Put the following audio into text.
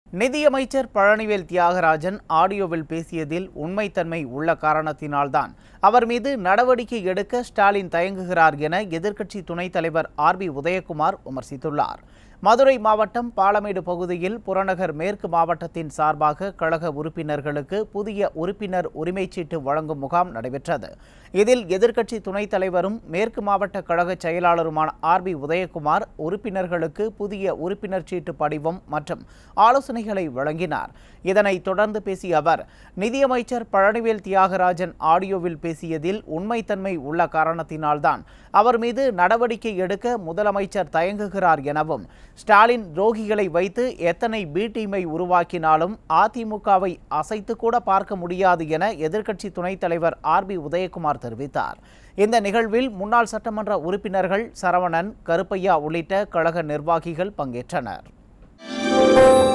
நிதியமைச்சர் பழனிவேல் தியாகராஜன் ஆடியோவில் பேசியதில் உண்மைத்தன்மை உள்ள காரணத்தினால்தான் அவர் மீது நடவடிக்கை எடுக்க ஸ்டாலின் தயங்குகிறார் என எதிர்க்கட்சி துணைத் தலைவர் ஆர் பி உதயகுமார் விமர்சித்துள்ளார் மதுரை மாவட்டம் பாலமேடு பகுதியில் புறநகர் மேற்கு மாவட்டத்தின் சார்பாக கழக உறுப்பினர்களுக்கு புதிய உறுப்பினர் உரிமைச்சீட்டு வழங்கும் முகாம் நடைபெற்றது இதில் எதிர்க்கட்சி துணைத் தலைவரும் மேற்கு மாவட்ட கழக செயலாளருமான ஆர் பி உதயகுமார் உறுப்பினர்களுக்கு புதிய உறுப்பினர் சீட்டு படிவம் மற்றும் ஆலோசனைகளை வழங்கினார் இதனைத் தொடர்ந்து பேசிய அவர் நிதியமைச்சர் பழனிவேல் தியாகராஜன் ஆடியோவில் பேசியதில் உண்மைத்தன்மை உள்ள காரணத்தினால்தான் அவர் மீது நடவடிக்கை எடுக்க முதலமைச்சர் தயங்குகிறார் எனவும் ஸ்டாலின் துரோகிகளை வைத்து எத்தனை பி டீமை உருவாக்கினாலும் அதிமுகவை அசைத்து கூட பார்க்க முடியாது என எதிர்க்கட்சி துணைத் தலைவர் ஆர் பி உதயகுமார் தெரிவித்தார் இந்த நிகழ்வில் முன்னாள் சட்டமன்ற உறுப்பினர்கள் சரவணன் கருப்பையா உள்ளிட்ட கழக நிர்வாகிகள் பங்கேற்றனர்